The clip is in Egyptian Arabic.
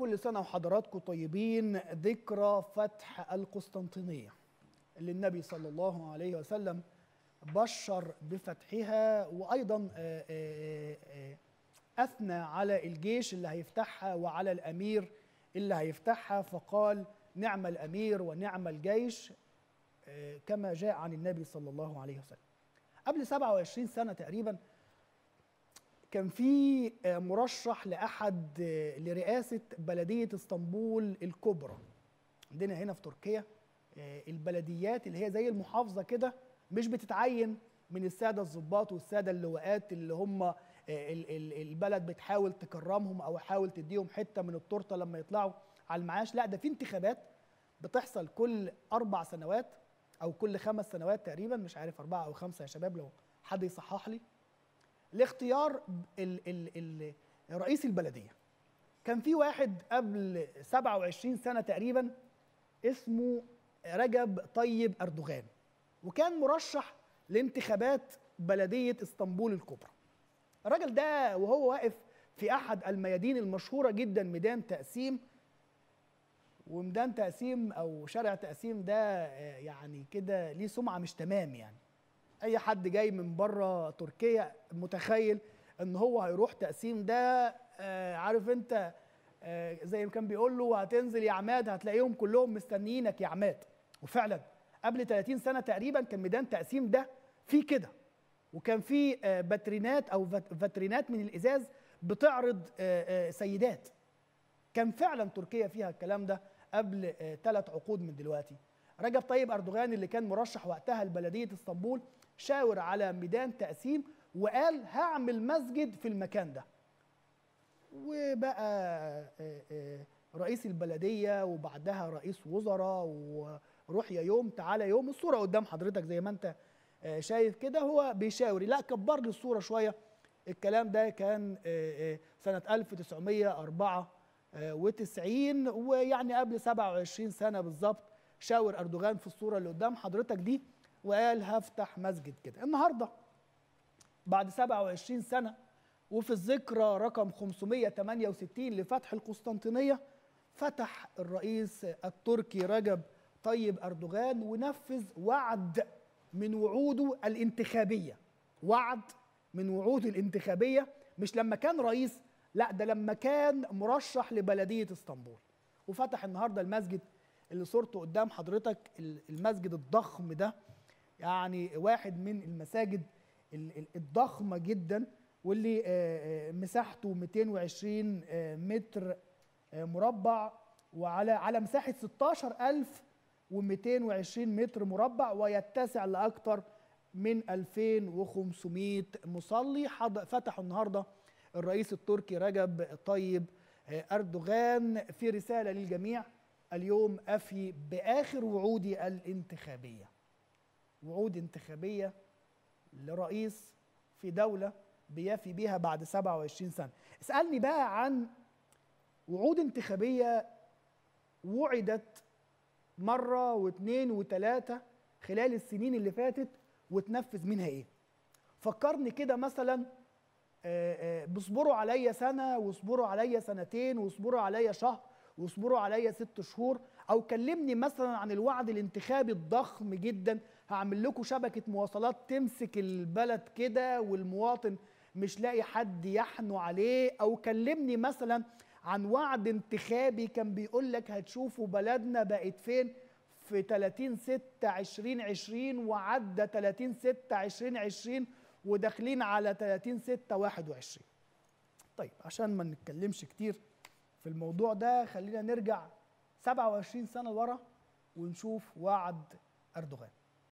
كل سنة وحضراتكم طيبين ذكرى فتح القسطنطينية اللي النبي صلى الله عليه وسلم بشر بفتحها وأيضا آه، آه، آه، أثنى على الجيش اللي هيفتحها وعلى الأمير اللي هيفتحها فقال نعم الأمير ونعم الجيش آه، كما جاء عن النبي صلى الله عليه وسلم قبل 27 سنة تقريبا كان في آه، مرشح لأحد آه، لرئاسة بلدية اسطنبول الكبرى عندنا هنا في تركيا آه، البلديات اللي هي زي المحافظة كده مش بتتعين من السادة الضباط والسادة اللواءات اللي هم آه، ال- ال- البلد بتحاول تكرمهم أو حاول تديهم حتة من التورتة لما يطلعوا على المعاش لا ده في انتخابات بتحصل كل أربع سنوات أو كل خمس سنوات تقريبا مش عارف أربعة أو خمسة يا شباب لو حد يصحح لي لاختيار ال ال ال رئيس البلديه كان في واحد قبل 27 سنه تقريبا اسمه رجب طيب اردوغان وكان مرشح لانتخابات بلديه اسطنبول الكبرى الراجل ده وهو واقف في احد الميادين المشهوره جدا ميدان تقسيم وميدان تقسيم او شارع تقسيم ده آه، يعني كده ليه سمعه مش تمام يعني اي حد جاي من بره تركيا متخيل ان هو هيروح تقسيم ده آه، عارف انت آه، زي ما كان بيقول له هتنزل يا عماد هتلاقيهم كلهم مستنيينك يا عماد وفعلا قبل 30 سنه تقريبا كان ميدان تقسيم ده فيه كده وكان فيه آه، باترينات او فت- فاترينات من الازاز بتعرض آه، آه، سيدات كان فعلا تركيا فيها الكلام ده قبل ثلاث عقود من دلوقتي رجب طيب اردوغان اللي كان مرشح وقتها لبلديه اسطنبول شاور على ميدان تقسيم وقال هعمل مسجد في المكان ده وبقى آه، آه، رئيس البلديه وبعدها رئيس وزراء وروح يا يوم تعالى يوم الصوره قدام حضرتك زي ما انت آه، شايف كده هو بيشاور لا كبر لي الصوره شويه الكلام ده كان آه، آه، سنه 1994 ويعني قبل 27 سنه بالظبط شاور اردوغان في الصوره اللي قدام حضرتك دي وقال هفتح مسجد كده النهارده بعد 27 سنه وفي الذكرى رقم 568 لفتح القسطنطينيه فتح الرئيس التركي رجب طيب اردوغان ونفذ وعد من وعوده الانتخابيه وعد من وعوده الانتخابيه مش لما كان رئيس لا ده لما كان مرشح لبلديه اسطنبول وفتح النهارده المسجد اللي صورته قدام حضرتك المسجد الضخم ده يعني واحد من المساجد ال- ال- الضخمه جدا واللي آه، آه، مساحته 220 آه، متر آه، مربع وعلى على مساحه 16220 متر مربع ويتسع لاكثر من 2500 مصلي حض- فتحوا النهارده الرئيس التركي رجب طيب آه، اردوغان في رساله للجميع اليوم افي باخر وعودي الانتخابيه وعود انتخابيه لرئيس في دوله بيفي بيها بعد 27 سنه اسالني بقى عن وعود انتخابيه وعدت مره واثنين وثلاثه خلال السنين اللي فاتت وتنفذ منها ايه فكرني كده مثلا آه، آه، بيصبروا عليا سنه واصبروا عليا سنتين واصبروا عليا شهر واصبروا عليا ست شهور او كلمني مثلا عن الوعد الانتخابي الضخم جدا هعمل لكم شبكه مواصلات تمسك البلد كده والمواطن مش لاقي حد يحنو عليه او كلمني مثلا عن وعد انتخابي كان بيقول لك هتشوفوا بلدنا بقت فين في 30 6 2020 وعدى 30 6 2020 وداخلين على 30 6 21 طيب عشان ما نتكلمش كتير في الموضوع ده خلينا نرجع 27 سنة ورا ونشوف وعد أردوغان